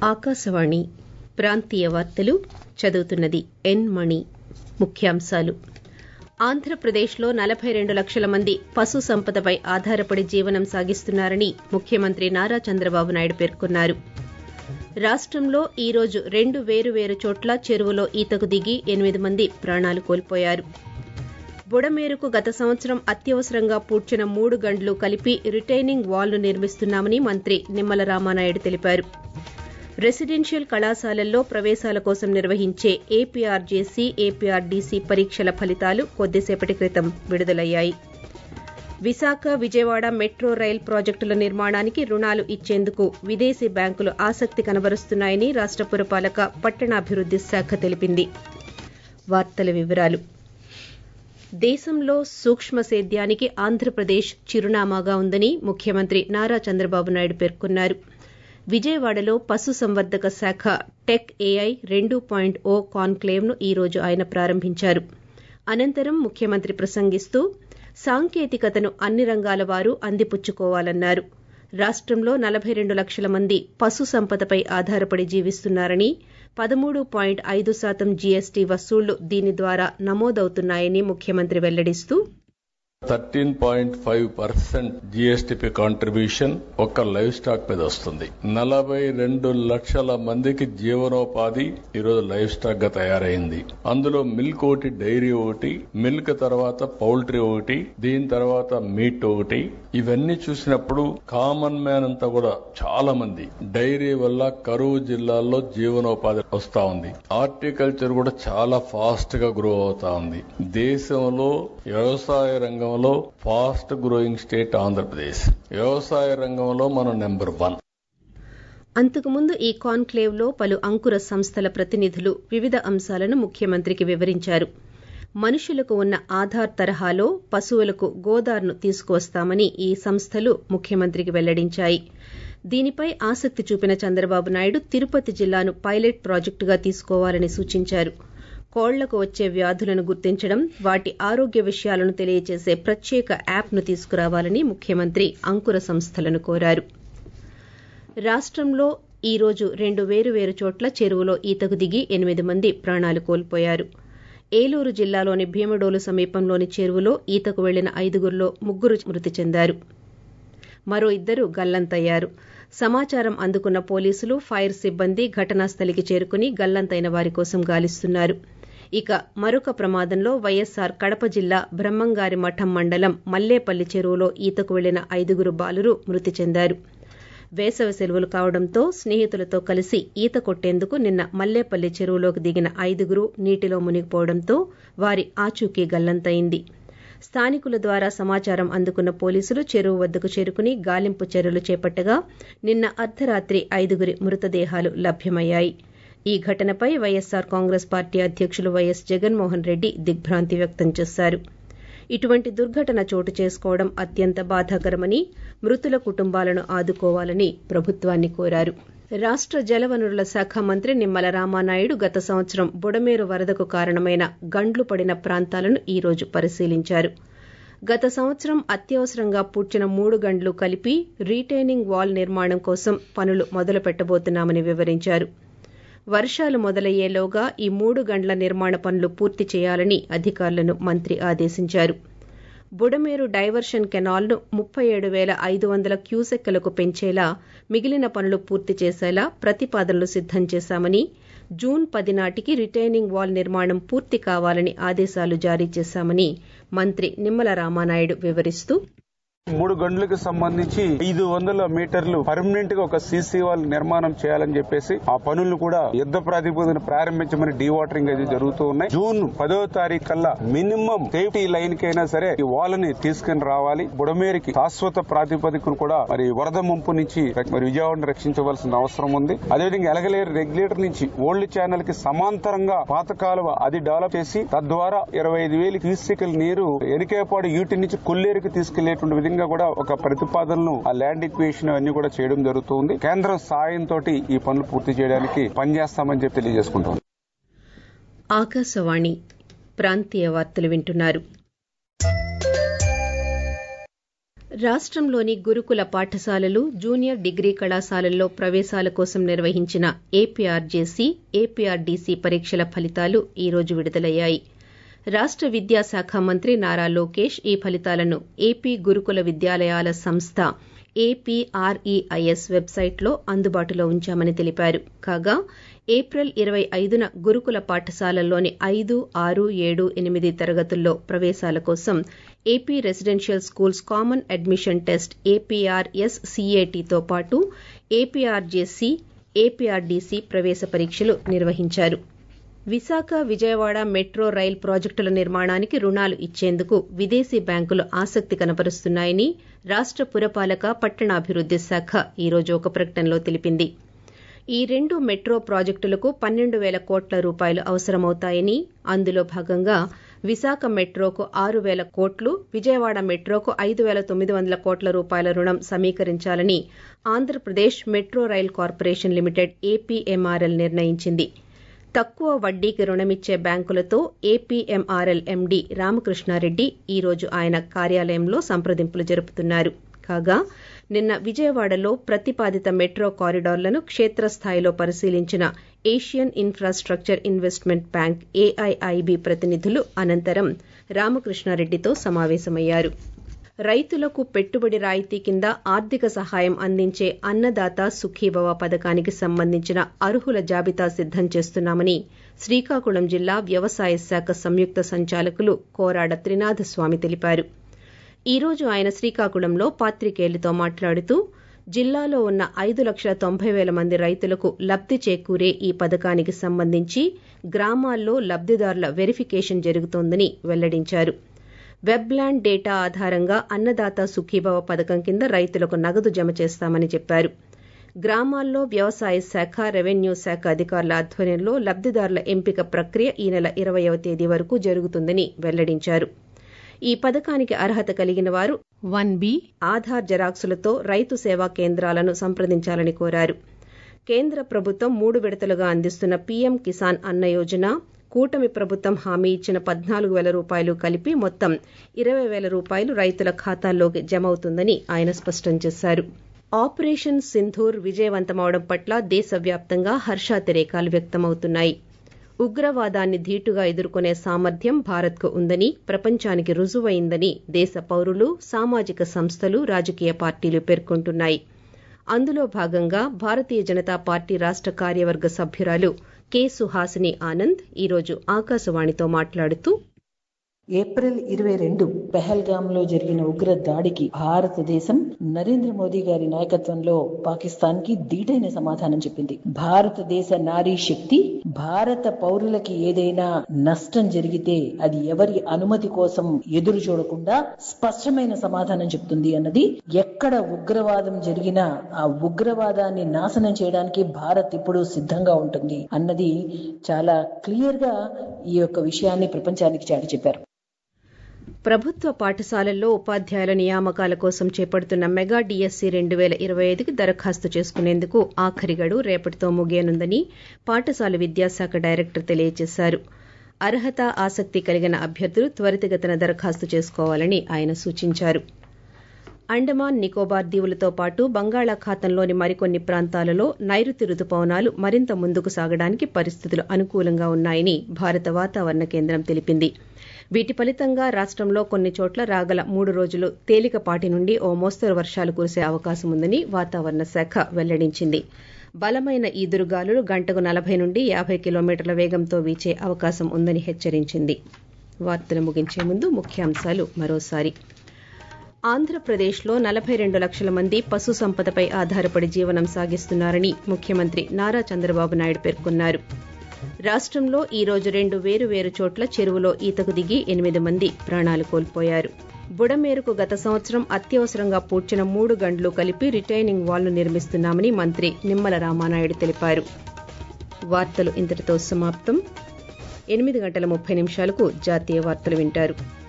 ఆకాశవాణి ప్రాంతీయ వార్తలు చదువుతున్నది ఎన్ మణి ముఖ్యాంశాలు ఆంధ్రప్రదేశ్లో నలభై రెండు లక్షల మంది పశు సంపదపై ఆధారపడి జీవనం సాగిస్తున్నారని ముఖ్యమంత్రి నారా చంద్రబాబు నాయుడు పేర్కొన్నారు రాష్టంలో ఈ రోజు రెండు వేరువేరు చోట్ల చెరువులో ఈతకు దిగి ఎనిమిది మంది ప్రాణాలు కోల్పోయారు బుడమేరుకు గత సంవత్సరం అత్యవసరంగా పూడ్చిన మూడు గండ్లు కలిపి రిటైనింగ్ వాల్ను నిర్మిస్తున్నామని మంత్రి నిమ్మల రామానాయుడు తెలిపారు రెసిడెన్షియల్ కళాశాలల్లో ప్రవేశాల కోసం నిర్వహించే ఏపీఆర్జేసీ ఏపీఆర్డీసీ పరీక్షల ఫలితాలు కొద్దిసేపటి క్రితం విడుదలయ్యాయి విశాఖ విజయవాడ మెట్రో రైల్ ప్రాజెక్టుల నిర్మాణానికి రుణాలు ఇచ్చేందుకు విదేశీ బ్యాంకులు ఆసక్తి కనబరుస్తున్నాయని రాష్ట పురపాలక పట్టణాభివృద్ది శాఖ తెలిపింది వార్తల వివరాలు దేశంలో సూక్ష్మ సేద్యానికి ఆంధ్రప్రదేశ్ చిరునామాగా ఉందని ముఖ్యమంత్రి నారా చంద్రబాబు నాయుడు పేర్కొన్నారు విజయవాడలో పశు సంవర్ధక శాఖ టెక్ ఏఐ రెండు పాయింట్ ఓ కాన్క్లేవ్ను ఈ రోజు ఆయన ప్రారంభించారు అనంతరం ముఖ్యమంత్రి ప్రసంగిస్తూ సాంకేతికతను అన్ని రంగాల వారు అందిపుచ్చుకోవాలన్నారు రాష్టంలో నలభై రెండు లక్షల మంది పశు సంపదపై ఆధారపడి జీవిస్తున్నారని పదమూడు పాయింట్ ఐదు శాతం జీఎస్టీ వసూళ్లు దీని ద్వారా నమోదవుతున్నాయని ముఖ్యమంత్రి వెల్లడిస్తూ thirteen point five percent GSDP contribution ఒక్క లైవ్ స్టాక్ మీద వస్తుంది నలభై రెండు లక్షల మందికి జీవనోపాధి ఈరోజు లైవ్ స్టాక్ గా తయారైంది అందులో మిల్క్ ఒకటి డైరీ ఒకటి మిల్క్ తర్వాత పౌల్ట్రీ ఒకటి దీని తర్వాత మీట్ ఒకటి ఇవన్నీ చూసినప్పుడు కామన్ మ్యాన్ అంతా కూడా చాలా మంది డైరీ వల్ల కరువు జిల్లాల్లో జీవనోపాధి వస్తా ఉంది హార్టికల్చర్ కూడా చాలా ఫాస్ట్ గా గ్రో అవుతా ఉంది దేశంలో వ్యవసాయ రంగం రంగంలో ఫాస్ట్ గ్రోయింగ్ స్టేట్ ఆంధ్రప్రదేశ్ వ్యవసాయ రంగంలో మనం నెంబర్ వన్ అంతకుముందు ఈ కాన్క్లేవ్ లో పలు అంకుర సంస్థల ప్రతినిధులు వివిధ అంశాలను ముఖ్యమంత్రికి వివరించారు మనుషులకు ఉన్న ఆధార్ తరహాలో పశువులకు గోదార్ను తీసుకువస్తామని ఈ సంస్థలు ముఖ్యమంత్రికి వెల్లడించాయి దీనిపై ఆసక్తి చూపిన చంద్రబాబు నాయుడు తిరుపతి జిల్లాను పైలట్ ప్రాజెక్టుగా తీసుకోవాలని సూచించారు కోళ్లకు వచ్చే వ్యాధులను గుర్తించడం వాటి ఆరోగ్య విషయాలను తెలియజేసే ప్రత్యేక యాప్ను తీసుకురావాలని ముఖ్యమంత్రి అంకుర సంస్థలను కోరారు రాష్టంలో ఈ రోజు రెండు వేరువేరు చోట్ల చెరువులో ఈతకు దిగి ఎనిమిది మంది ప్రాణాలు కోల్పోయారు ఏలూరు జిల్లాలోని భీమడోలు సమీపంలోని చెరువులో ఈతకు వెళ్లిన ఐదుగురిలో ముగ్గురు మృతి చెందారు మరో ఇద్దరు గల్లంతయ్యారు సమాచారం అందుకున్న పోలీసులు ఫైర్ సిబ్బంది ఘటనాస్థలికి చేరుకుని గల్లంతైన వారి కోసం గాలిస్తున్నారు ఇక మరొక ప్రమాదంలో వైఎస్సార్ కడప జిల్లా బ్రహ్మంగారి మఠం మండలం మల్లేపల్లి చెరువులో ఈతకు వెళ్లిన ఐదుగురు బాలురు మృతి చెందారు వేసవి సెలవులు కావడంతో స్నేహితులతో కలిసి ఈత కొట్టేందుకు నిన్న మల్లేపల్లి చెరువులోకి దిగిన ఐదుగురు నీటిలో మునిగిపోవడంతో వారి ఆచూకీ గల్లంతైంది స్థానికుల ద్వారా సమాచారం అందుకున్న పోలీసులు చెరువు వద్దకు చేరుకుని గాలింపు చర్యలు చేపట్టగా నిన్న అర్ధరాత్రి ఐదుగురి మృతదేహాలు లభ్యమయ్యాయి ఈ ఘటనపై వైఎస్సార్ కాంగ్రెస్ పార్టీ అధ్యకులు వైఎస్ జగన్మోహన్ రెడ్డి దిగ్భ్రాంతి వ్యక్తం చేశారు ఇటువంటి దుర్ఘటన చోటు చేసుకోవడం అత్యంత బాధాకరమని మృతుల కుటుంబాలను ఆదుకోవాలని ప్రభుత్వాన్ని కోరారు రాష్ట జలవనరుల శాఖ మంత్రి నిమ్మల రామానాయుడు గత సంవత్సరం బుడమేరు వరదకు కారణమైన గండ్లు పడిన ప్రాంతాలను ఈ రోజు పరిశీలించారు గత సంవత్సరం అత్యవసరంగా పూడ్చిన మూడు గండ్లు కలిపి రీటైనింగ్ వాల్ నిర్మాణం కోసం పనులు మొదలు పెట్టబోతున్నామని వివరించారు వర్షాలు మొదలయ్యేలోగా ఈ మూడు గండ్ల నిర్మాణ పనులు పూర్తి చేయాలని అధికారులను మంత్రి ఆదేశించారు బుడమేరు డైవర్షన్ కెనాల్ను ముప్పై ఏడు పేల ఐదు వందల క్యూసెక్కులకు పెంచేలా మిగిలిన పనులు పూర్తి చేసేలా ప్రతిపాదనలు సిద్దం చేశామని జూన్ పది నాటికి రిటైనింగ్ వాల్ నిర్మాణం పూర్తి కావాలని ఆదేశాలు జారీ చేశామని మంత్రి నిమ్మల రామానాయుడు వివరిస్తూ మూడు గంటలకు సంబంధించి ఐదు వందల మీటర్లు పర్మనెంట్ గా ఒక సీసీ వాల్ నిర్మాణం చేయాలని చెప్పేసి ఆ పనులు కూడా యుద్ద ప్రాతిపదికన ప్రారంభించమని డీవాటరింగ్ అది జరుగుతూ ఉన్నాయి జూన్ పదో తారీఖు కల్లా మినిమం సేఫ్టీ లైన్ కైనా సరే ఈ వాల్ ని తీసుకుని రావాలి బుడమేరికి శాశ్వత ప్రాతిపదికను కూడా మరి వరద ముంపు నుంచి మరి విజయవాడను రక్షించవలసిన అవసరం ఉంది అదేవిధంగా ఎలగలేరు రెగ్యులేటర్ నుంచి ఓల్డ్ ఛానల్ కి సమాంతరంగా పాత కాలువ అది డెవలప్ చేసి తద్వారా ఇరవై ఐదు వేలు క్యూసికల్ నీరు ఎనికేపాడు యూటి నుంచి కొల్లేరుకి తీసుకెళ్లేటువంటి విధంగా కూడా ఒక ప్రతిపాదనను ఆ ల్యాండ్ ఈక్వేషన్ అన్ని కూడా చేయడం జరుగుతుంది కేంద్రం సాయంతో ఈ పనులు పూర్తి చేయడానికి పనిచేస్తామని చెప్పి తెలియజేసుకుంటాం ఆకాశవాణి ప్రాంతీయ వార్తలు వింటున్నారు రాష్టంలోని గురుకుల పాఠశాలలు జూనియర్ డిగ్రీ కళాశాలల్లో ప్రవేశాల కోసం నిర్వహించిన ఏపీఆర్జేసీ ఏపీఆర్డీసీ పరీక్షల ఫలితాలు ఈ రోజు విడుదలయ్యాయి రాష్ట విద్యాశాఖ మంత్రి నారా లోకేష్ ఈ ఫలితాలను ఏపీ గురుకుల విద్యాలయాల సంస్థ ఏపీఆర్ఈఐఎస్ వెబ్సైట్లో అందుబాటులో ఉంచామని తెలిపారు కాగా ఏప్రిల్ ఇరవై ఐదున గురుకుల పాఠశాలల్లోని ఐదు ఆరు ఏడు ఎనిమిది తరగతుల్లో ప్రవేశాల కోసం AP residential schools common admission test APRS సీఏటీతో పాటు ఏపీఆర్జేసీ ఏపీఆర్డీసీ ప్రవేశ పరీక్షలు నిర్వహించారు విశాఖ విజయవాడ మెట్రో రైల్ ప్రాజెక్టుల నిర్మాణానికి రుణాలు ఇచ్చేందుకు విదేశీ బ్యాంకులు ఆసక్తి కనబరుస్తున్నాయని రాష్ట పురపాలక పట్టణాభివృద్ది శాఖ ఈ రోజు ఒక ప్రకటనలో తెలిపింది ఈ రెండు మెట్రో ప్రాజెక్టులకు పన్నెండు వేల కోట్ల రూపాయలు అవసరమవుతాయని అందులో భాగంగా విశాఖ మెట్రోకు ఆరు వేల కోట్లు విజయవాడ మెట్రోకు ఐదు వేల తొమ్మిది వందల కోట్ల రూపాయల రుణం సమీకరించాలని Andhra Pradesh metro rail corporation limited APMRL నిర్ణయించింది తక్కువ వడ్డీకి రుణమిచ్చే బ్యాంకులతో ఏపీఎంఆర్ఎల్ ఎండీ రామకృష్ణారెడ్డి ఈ రోజు ఆయన కార్యాలయంలో సంప్రదింపులు జరుపుతున్నారు కాగా నిన్న విజయవాడలో ప్రతిపాదిత మెట్రో కారిడార్లను క్షేత్రస్థాయిలో పరిశీలించిన Asian infrastructure investment bank AIIB ప్రతినిధులు అనంతరం రామకృష్ణారెడ్డితో సమావేశమయ్యారు రైతులకు పెట్టుబడి రాయితీ కింద ఆర్థిక సహాయం అందించే అన్నదాత సుఖీభవ పథకానికి సంబంధించిన అర్హుల జాబితా సిద్దం చేస్తున్నామని శ్రీకాకుళం జిల్లా వ్యవసాయ శాఖ సంయుక్త సంచాలకులు కోరాడ త్రినాథస్వామి తెలిపారు ఈ రోజు ఆయన శ్రీకాకుళంలో పాత్రికేయులతో మాట్లాడుతూ జిల్లాలో ఉన్న ఐదు లక్షల తొంభై వేల మంది రైతులకు లబ్ది చేకూరే ఈ పథకానికి సంబంధించి గ్రామాల్లో లబ్దిదారుల వెరిఫికేషన్ జరుగుతోందని వెల్లడించారు వెబ్లాండ్ డేటా ఆధారంగా అన్నదాత సుఖీభవ పథకం కింద రైతులకు నగదు జమ చేస్తామని చెప్పారు గ్రామాల్లో వ్యవసాయ శాఖ రెవెన్యూ శాఖ అధికారుల ఆధ్వర్యంలో లబ్దిదారుల ఎంపిక ప్రక్రియ ఈ నెల ఇరవయవ తేదీ వరకు జరుగుతుందని వెల్లడించారు ఈ పథకానికి అర్హత కలిగిన వారు వన్ బి ఆధార్ జెరాక్సులతో రైతు సేవా కేంద్రాలను సంప్రదించాలని కోరారు కేంద్ర ప్రభుత్వం మూడు విడతలుగా అందిస్తున్న పీఎం కిసాన్ అన్న యోజన కూటమి ప్రభుత్వం హామీ ఇచ్చిన పద్నాలుగు వేల రూపాయలు కలిపి మొత్తం ఇరవై వేల రూపాయలు రైతుల ఖాతాల్లోకి జమ అవుతుందని ఆయన స్పష్టం చేశారు ఆపరేషన్ సింధూర్ విజయవంతమవడం పట్ల దేశవ్యాప్తంగా హర్షాతిరేకాలు వ్యక్తమవుతున్నాయి ఉగ్రవాదాన్ని ధీటుగా ఎదుర్కొనే సామర్థ్యం భారత్కు ఉందని ప్రపంచానికి రుజువైందని దేశ పౌరులు సామాజిక సంస్థలు రాజకీయ పార్టీలు పేర్కొంటున్నాయి అందులో భాగంగా భారతీయ జనతా పార్టీ రాష్ట కార్యవర్గ సభ్యురాలు కె సుహాసిని ఆనంద్ ఈరోజు ఆకాశవాణితో మాట్లాడుతూ ఏప్రిల్ ఇరవై రెండు పెహల్గామ్ లో జరిగిన ఉగ్ర దాడికి భారతదేశం నరేంద్ర మోదీ గారి నాయకత్వంలో పాకిస్తాన్ కి ధీటైన సమాధానం చెప్పింది భారతదేశ నారీ శక్తి భారత పౌరులకి ఏదైనా నష్టం జరిగితే అది ఎవరి అనుమతి కోసం ఎదురు చూడకుండా స్పష్టమైన సమాధానం చెప్తుంది అన్నది ఎక్కడ ఉగ్రవాదం జరిగినా ఆ ఉగ్రవాదాన్ని నాశనం చేయడానికి భారత్ ఇప్పుడు సిద్ధంగా ఉంటుంది అన్నది చాలా క్లియర్ గా ఈ యొక్క విషయాన్ని ప్రపంచానికి చాటి చెప్పారు ప్రభుత్వ పాఠశాలల్లో ఉపాధ్యాయుల నియామకాల కోసం చేపడుతున్న మెగా డిఎస్సీ రెండు వేల ఇరవై ఐదుకి దరఖాస్తు చేసుకునేందుకు ఆఖరి గడువు రేపటితో ముగియనుందని పాఠశాల విద్యాశాఖ డైరెక్టర్ తెలియజేశారు అర్హత ఆసక్తి కలిగిన అభ్యర్థులు త్వరితగతిన దరఖాస్తు చేసుకోవాలని ఆయన సూచించారు అండమాన్ నికోబార్ దీవులతో పాటు బంగాళాఖాతంలోని మరికొన్ని ప్రాంతాలలో నైరుతి రుతుపవనాలు మరింత ముందుకు సాగడానికి పరిస్థితులు అనుకూలంగా ఉన్నాయని భారత వాతావరణ కేంద్రం తెలిపింది వీటి ఫలితంగా రాష్టంలో కొన్ని చోట్ల రాగల మూడు రోజులు తేలికపాటి నుండి ఓ మోస్తరు వర్షాలు కురిసే అవకాశం ఉందని వాతావరణ శాఖ వెల్లడించింది బలమైన ఈదురుగాలులు గంటకు నలభై నుండి యాభై కిలోమీటర్ల వేగంతో వీచే అవకాశం ఉందని హెచ్చరించింది వార్తలు ముగించే ముందు ముఖ్యాంశాలు మరోసారి ఆంధ్రప్రదేశ్లో నలభై రెండు లక్షల మంది పశు సంపదపై ఆధారపడి జీవనం సాగిస్తున్నారని ముఖ్యమంత్రి నారా చంద్రబాబు నాయుడు పేర్కొన్నారు రాష్టంలో ఈ రోజు రెండు వేరు వేరు చోట్ల చెరువులో ఈతకు దిగి ఎనిమిది మంది ప్రాణాలు కోల్పోయారు బుడమేరుకు గత సంవత్సరం అత్యవసరంగా పూడ్చిన మూడు గంటలు కలిపి రిటైనింగ్ వాల్ను నిర్మిస్తున్నామని మంత్రి నిమ్మల రామానాయుడు తెలిపారు వార్తలు ఇంతటితో సమాప్తం ఎనిమిది గంటల ముప్పై నిమిషాలకు జాతీయ వార్తలు వింటారు